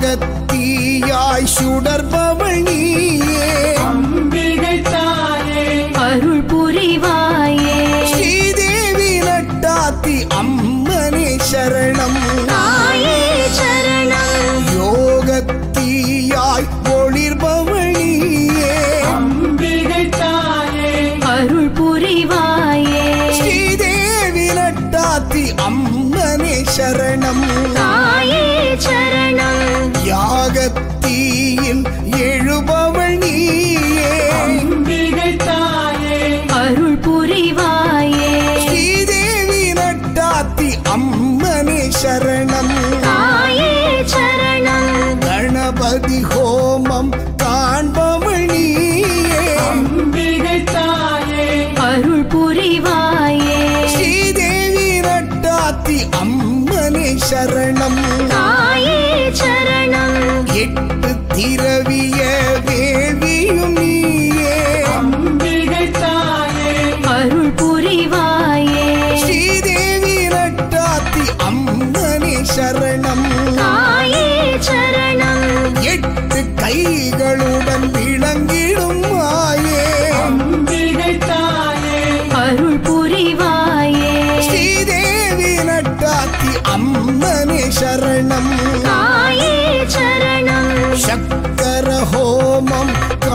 யாகத்தீயாய் சுடர்பவள் நீயே அம்பிகை தாயே அருள் புரிவாயே ஸ்ரீதேவி நட்டாத்தி அம்மனே சரணம் தாயே சரணம் யோகத்தீயாய் ஒளிர்பவள் நீயே அம்பிகை தாயே அருள் புரிவாயே ஸ்ரீதேவி நட்டாத்தி அம்மனே சரணம் தாயே சரணம் யாகத்தீயில் எழுபவள் நீயே அம்பிகை தாயே அருள் புரிவாயே ஸ்ரீதேவி நட்டாத்தி அம்மனே சரணம் தாயே சரணம் கணபதி ஹோமம் காண்பவள் நீயே அம்பிகை தாயே அருள் புரிவாயே ஸ்ரீதேவி நட்டாத்தி அம்மனே சரணம் தாயே சரணம் எட்டு திரவிய வேள்வியும் நீயே அம்பிகை தாயே அருள் புரிவாயே ஸ்ரீதேவி நட்டாத்தி அம்மனே சரணம் தாயே சரணம் எட்டு கைகளுடன் விளங்கிடும் மாயே அம்பிகை தாயே அருள் புரிவாயே ஸ்ரீதேவி நட்டாத்தி அம்மனே சரணம் தாயே சரணம் சக்கர ஹோமம்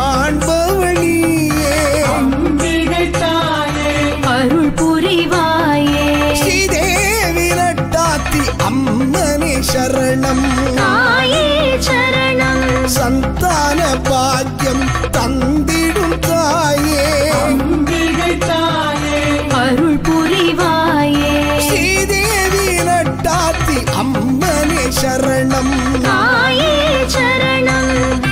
காண்பவழியே அம்பிகை தாயே அருள் புரிவாயே ஸ்ரீதேவி நட்டாத்தி அம்மனே சரணம் தாயே சரணம் சந்தான பாக்கியம் தந்திடும் தாயே அம்பிகை தாயே அருள் புரிவாயே ஸ்ரீதேவி நட்டாத்தி அம்மனே சரணம் தாயே சரணம்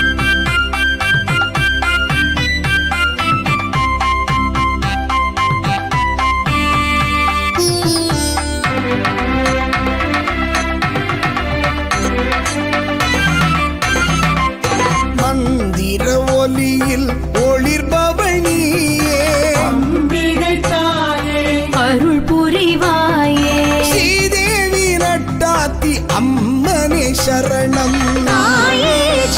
மந்திர ஒலியில் ஒளிர்பவள் நீயே அம்பிகை தாயே அருள் புரிவாயே ஸ்ரீதேவி நட்டாத்தி அம்மனே சரணம் தாயே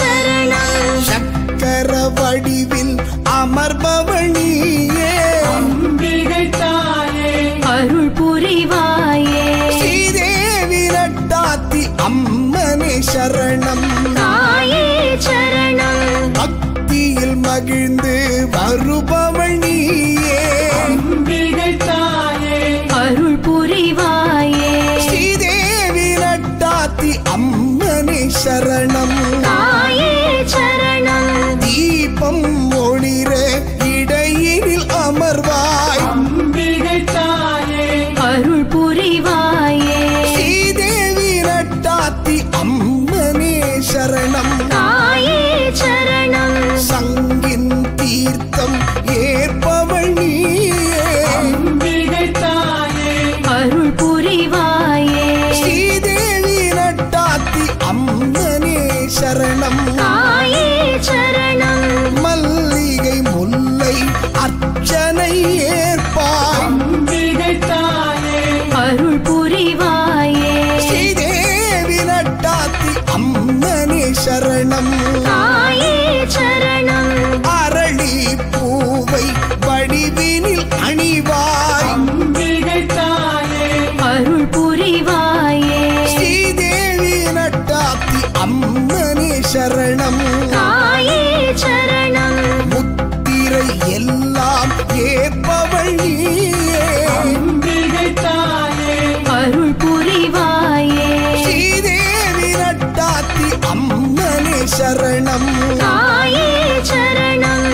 சரணம் சக்கர வடிவில் அமர்பவள் நீயே அம்பிகை தாயே அருள் புரிவாயே ஸ்ரீதேவி நட்டாத்தி அம்மனே சரணம் தாயே சரணம் பக்தியில் மகிழ்ந்து வருபவள் நீயே அம்பிகை தாயே அருள் புரிவாயே ஸ்ரீதேவி நட்டாத்தி அம்மனே சரணம் தாயே சரணம் தீபம் ஒளிர இடையினில் அமர்வாய் அம்பிகை தாயே அருள் புரிவாயே ஸ்ரீதேவி நட்டாத்தி அம்மனே சரணம் தாயே சரணம் சங்கின் தீர்த்தம் ஏற்பவள் நீயே அம்பிகை தாயே அருள் புரிவாயே ஸ்ரீதேவி நட்டாத்தி அம்மனே சரணம் தாயே சரணம் மல்லிகை முல்லை அர்ச்சனை ஏற்பாய் அம்பிகை தாயே அருள் புரிவாயே ஸ்ரீதேவி நட்டாத்தி அம்மனே சரணம் தாயே சரணம் அரளி பூவை வடிவினில் அணிவாய் அம்பிகை தாயே அருள் புரிவாயே ஸ்ரீதேவி நட்டாத்தி அம்மனே சரணம் தாயே சரணம் முத்திரை எல்லாம் ஏற்பவள் நீயே அம்பிகை தாயே அருள் புரிவாயே ஸ்ரீதேவி நட்டாத்தி அம்மனே சரணம் தாயே சரணம்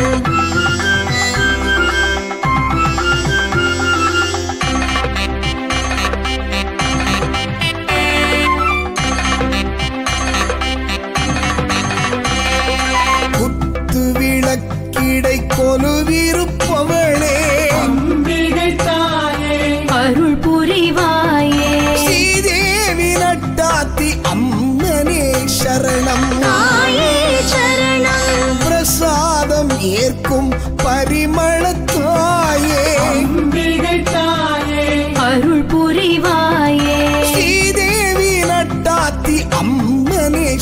குத்து விளக்கிடை கொலுவிருப்பவளே அம்பிகை தாயே அருள் புரிவாயே ஸ்ரீதேவி நட்டாத்தி அம்மனே சரணம் தாயே சரணம் பிரசாதம் ஏற்கும் பரிமளத்தாயே அம்பிகை தாயே அருள் புரிவாயே ஸ்ரீதேவி நட்டாத்தி அம்மனே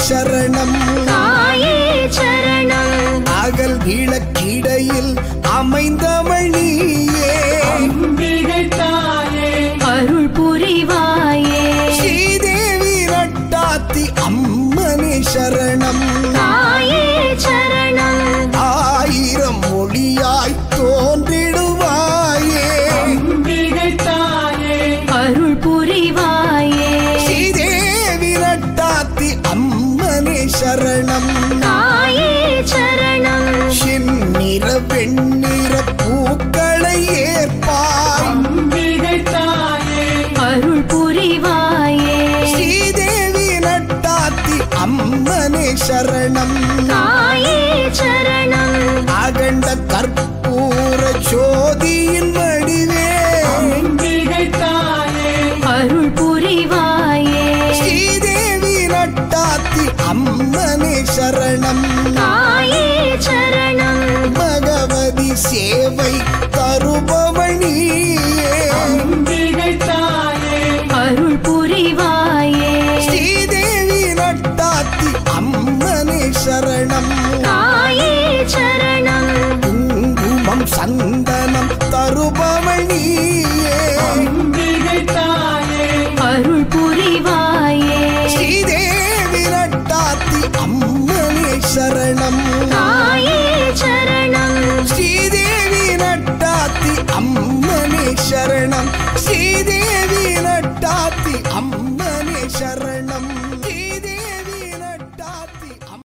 சரணம் தாயே சரணம் அகல் விளக்கிடையில் அமைந்தவள் நீயே அம்பிகை தாயே அருள் புரிவாயே ஸ்ரீதேவி நட்டாத்தி அம்மனே சரணம் தாயே சரணம் ஆயிரம் மொழியாய் தோன்றிடுவாயே அம்பிகை தாயே அருள் புரிவாயே ஸ்ரீதேவி நட்டாத்தி அம்மனே சரணம் தாயே சரணம் செந்நிற வெண்ணிற பூக்களை ஏற்பாய் அம்பிகை தாயே அருள் புரிவாயே ஸ்ரீதேவி நட்டாத்தி அம்மனே சரணம் தாயே சரணம் அகண்ட கற்பூர ஜோதியின் வடிவே அம்பிகை தாயே அருள் புரிவாயே ஸ்ரீதேவி நட்டாத்தி அம்மனே சரணம் தாயே சரணம் பகவதி சேவை தருபவள் நீயே அம்பிகை தாயே அருள் புரிவாயே ஸ்ரீதேவி நட்டாத்தி அம்மனே சரணம் தாயே சரணம் குங்குமம் சந்தனம் தருபவள் நீயே அம்பிகை தாயே அருள் புரிவாயே ஸ்ரீதேவி நட்டாத்தி அம்மனே சரணம் தாயே சரணம் ஸ்ரீதேவி நட்டாத்தி அம்மனே சரணம் ஸ்ரீதேவி நட்டாத்தி அம்மனே சரணம் ஸ்ரீதேவி நட்டாத்தி